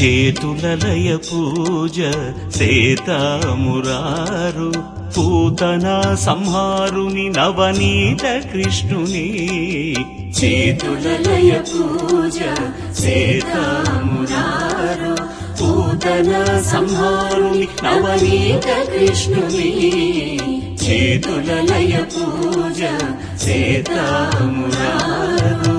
చేతులలయ పూజ సేతామురారు పూతన సంహారుని నవనీత కృష్ణుని చేతులలయ పూజ సేతామురారు పూతన సంహారుని నవనీత కృష్ణుని చేతులలయ పూజ సేతామురారు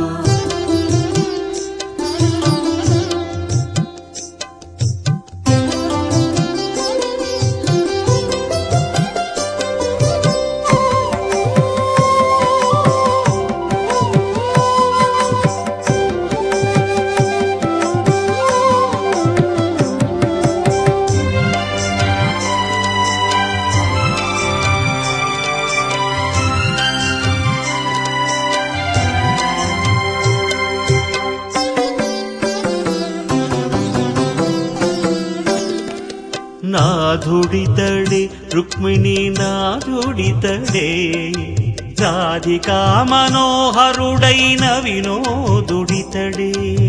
నాథుడితడే రుక్మిణి నాథుడితడే రాధికా మనోహరుడైన వినోదుడితడే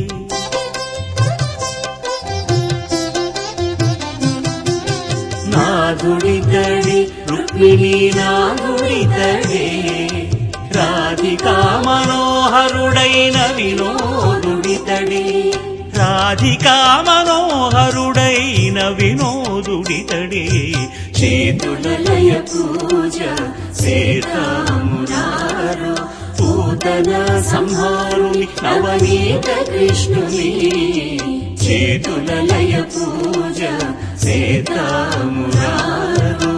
నాథుడితడే రుక్మిణి నాథుడితడే రాధికా మనోహరుడైన వినోదుడితడే రాధికా మనోహరుడైన వినోదుడితడే చేతులలయ పూజ సీతామురారు పూతన సంహారుని నవనీత కృష్ణుని చేతులలయ పూజ సీతామురారు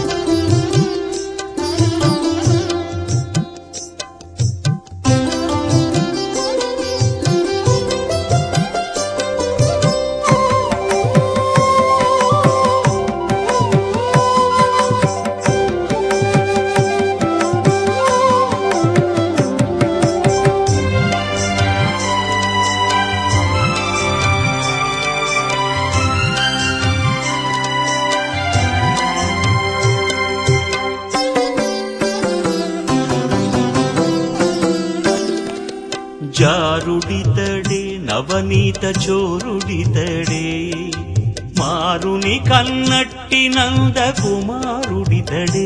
జారుడితడే నవనీత చోరుడితడే మారుని కన్నట్టి నంద కుమారుడితడే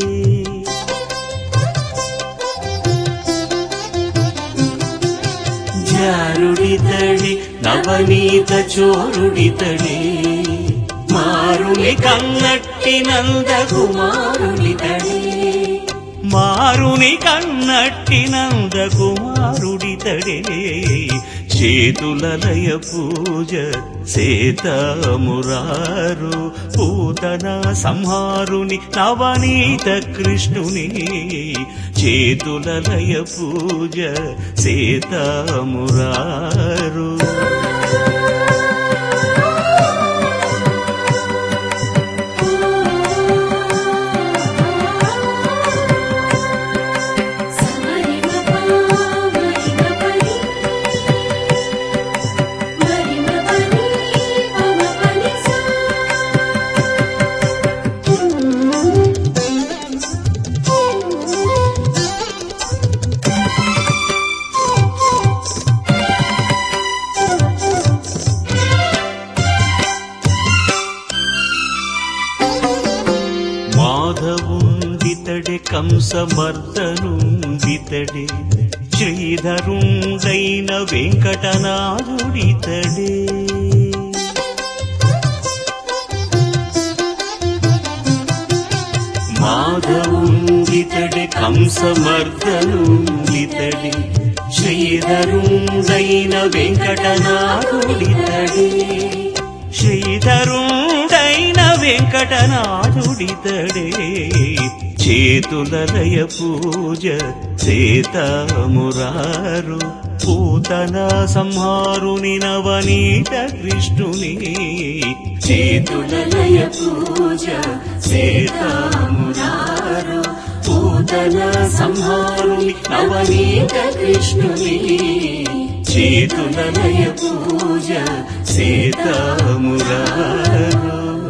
జారుడితడే నవనీత చోరుడితడే మారుని కన్నట్టి నంద కుమారుడితడే మారుని కన్నట్టి నంద కుమారుడితడే చేతులలయ పూజ సేతమురారు పూతన సంహారుని నవనీత కృష్ణుని చేతులలయ పూజ సేతమురారు సరి మప మరి మపని మరి మపని పమ పని సా మాధవుండితడే కంసమర్దనుండితడే శ్రీధరుండైన వెంకటనాథుడితడే మాధవుండితడే కంసమర్దనుండితడే శ్రీధరుండైన వెంకటనాథుడితడే శ్రీధరుడైన వెంకటనాథుడితడే చేతులలయ పూజ సేతమురారు పూతన సంహారుని నవనీత కృష్ణుని చేతులలయ పూజ సేతమురారు పూతన సంహారుని నవనీత కృష్ణుని చేతులలయ పూజ సీతామురారు